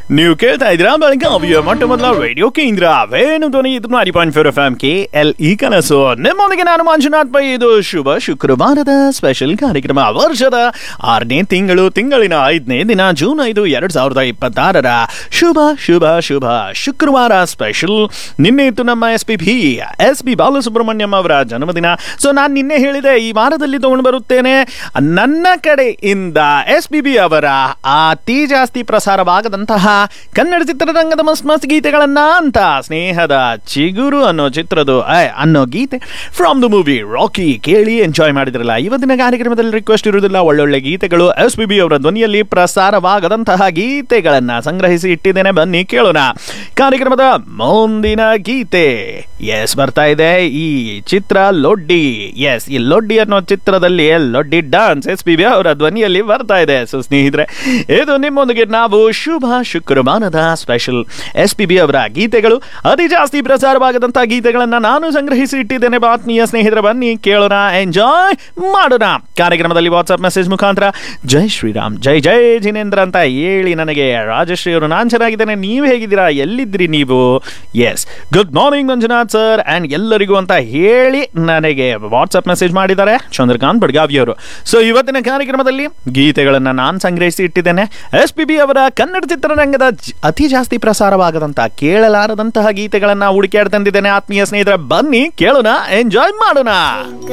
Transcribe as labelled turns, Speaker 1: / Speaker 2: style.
Speaker 1: ನೀವು ಕೇಳ್ತಾ ಇದ್ದೀರಾ ಬೆಳಗಾವಿಯ ಮೊಟ್ಟ ಮೊದಲ ರೇಡಿಯೋ ಕೇಂದ್ರ ವೇಣು ಧ್ವನಿ ಇದು ninety point four F M K L E ಕನಸು ನಿಮ್ಮೊಂದಿಗೆ ನಾನು ಮಂಜುನಾಥ್ ಪೈ ಇದು ಶುಭ ಶುಕ್ರವಾರದ ಸ್ಪೆಷಲ್ ಕಾರ್ಯಕ್ರಮ ವರ್ಷದ ಆರನೇ ತಿಂಗಳು ತಿಂಗಳಿನ ಐದನೇ ದಿನ ಜೂನ್ ಐದು ಎರಡ್ ಸಾವಿರದ ಇಪ್ಪತ್ತಾರರ ಶುಭ ಶುಭ ಶುಭ ಶುಕ್ರವಾರ ಸ್ಪೆಷಲ್ ನಿನ್ನೆ ಇತ್ತು ನಮ್ಮ S P B S P Balasubrahmanyam ಅವರ ಜನ್ಮದಿನ ಸೊ ನಾನು ನಿನ್ನೆ ಹೇಳಿದೆ ಈ ವಾರದಲ್ಲಿ ತಗೊಂಡು ಬರುತ್ತೇನೆ ನನ್ನ ಕಡೆಯಿಂದ ಎಸ್ ಪಿ ಬಿ ಅವರ ಅತಿ ಜಾಸ್ತಿ ಪ್ರಸಾರವಾಗದಂತಹ ಕನ್ನಡ ಚಿತ್ರರಂಗದ ಮಸ್ತ್ ಮಸ್ತ್ ಗೀತೆಗಳನ್ನ ಅಂತ ಸ್ನೇಹದ ಚಿಗುರು ಅನ್ನೋ ಚಿತ್ರದ್ದು ಆ, ಅನ್ನೋ ಗೀತೆ ಫ್ರಮ್ ದ ಮೂವಿ ರಾಕಿ ಕೇಳಿ ಎಂಜಾಯ್ ಮಾಡಿದ್ರಲ್ಲ ಇವತ್ತಿನ ಕಾರ್ಯಕ್ರಮದಲ್ಲಿ ರಿಕ್ವೆಸ್ಟ್ ಇರುವುದಿಲ್ಲ ಒಳ್ಳೊಳ್ಳೆ ಗೀತೆಗಳು ಎಸ್ ಪಿ ಬಿ ಅವರ ಧ್ವನಿಯಲ್ಲಿ ಪ್ರಸಾರವಾಗದಂತಹ ಗೀತೆಗಳನ್ನ ಸಂಗ್ರಹಿಸಿ ಇಟ್ಟಿದ್ದೇನೆ ಬನ್ನಿ ಕೇಳೋಣ ಕಾರ್ಯಕ್ರಮದ ಮುಂದಿನ ಗೀತೆ ಎಸ್ ಬರ್ತಾ ಇದೆ ಈ ಚಿತ್ರ ಲೊಡ್ಡಿ ಎಸ್ ಈ ಲೊಡ್ಡಿ ಅನ್ನೋ ಚಿತ್ರದಲ್ಲಿ ಲೊಡ್ಡಿ ಡಾನ್ಸ್ ಎಸ್ ಪಿ ಬಿ ಅವರ ಧ್ವನಿಯಲ್ಲಿ ಬರ್ತಾ ಇದೆ ಸೊ ಸ್ನೇಹಿತರೆ ಇದು ನಿಮ್ಮೊಂದಿಗೆ ನಾವು ಶುಭ ಶುಕ್ರವಾರದ ಸ್ಪೆಷಲ್ ಎಸ್ ಪಿ ಬಿ ಅವರ ಗೀತೆಗಳು ಅತಿ ಜಾಸ್ತಿ ಪ್ರಸಾರವಾಗದಂತಹ ಗೀತೆಗಳನ್ನ ನಾನು ಸಂಗ್ರಹಿಸಿ ಇಟ್ಟಿದ್ದೇನೆ ಬಾತ್ಮೀಯ ಸ್ನೇಹಿತರ ಬನ್ನಿ ಕೇಳೋಣ ಎಂಜಾಯ್ ಮಾಡೋಣ ಕಾರ್ಯಕ್ರಮದಲ್ಲಿ ವಾಟ್ಸ್ಆಪ್ ಮೆಸೇಜ್ ಮುಖಾಂತರ ಜೈ ಶ್ರೀರಾಮ್ ಜೈ ಜೈ ಜಿನೇಂದ್ರ ಅಂತ ಹೇಳಿ ನನಗೆ ರಾಜಶ್ರೀ ಅವರು ನಾನು ಚೆನ್ನಾಗಿದ್ದೇನೆ ನೀವು ಹೇಗಿದ್ದೀರಾ ಎಲ್ಲಿದ್ರಿ ನೀವು yes good morning Manjunath sir and ಎಲ್ಲರಿಗೂ ಅಂತ ಹೇಳಿ ನನಗೆ ವಾಟ್ಸ್ಆಪ್ ಮೆಸೇಜ್ ಮಾಡಿದ್ದಾರೆ ಚಂದ್ರಕಾಂತ್ ಬಡ್ಗಾವಿ ಅವರು ಸೊ ಇವತ್ತಿನ ಕಾರ್ಯಕ್ರಮದಲ್ಲಿ ಗೀತೆಗಳನ್ನ ನಾನು ಸಂಗ್ರಹಿಸಿ ಇಟ್ಟಿದ್ದೇನೆ ಎಸ್ ಪಿ ಬಿ ಅವರ ಕನ್ನಡ ಚಿತ್ರರಂಗದ ಜ- ಅತಿ ಜಾಸ್ತಿ ಪ್ರಸಾರವಾಗದಂತಹ ಕೇಳಲಾರದಂತಹ ಗೀತೆಗಳನ್ನ ಹುಡುಕಾಡ್ ತಂದಿದ್ದೇನೆ ಆತ್ಮೀಯ ಸ್ನೇಹಿತರ ಬನ್ನಿ ಕೇಳೋಣ ಎಂಜಾಯ್ ಮಾಡೋಣ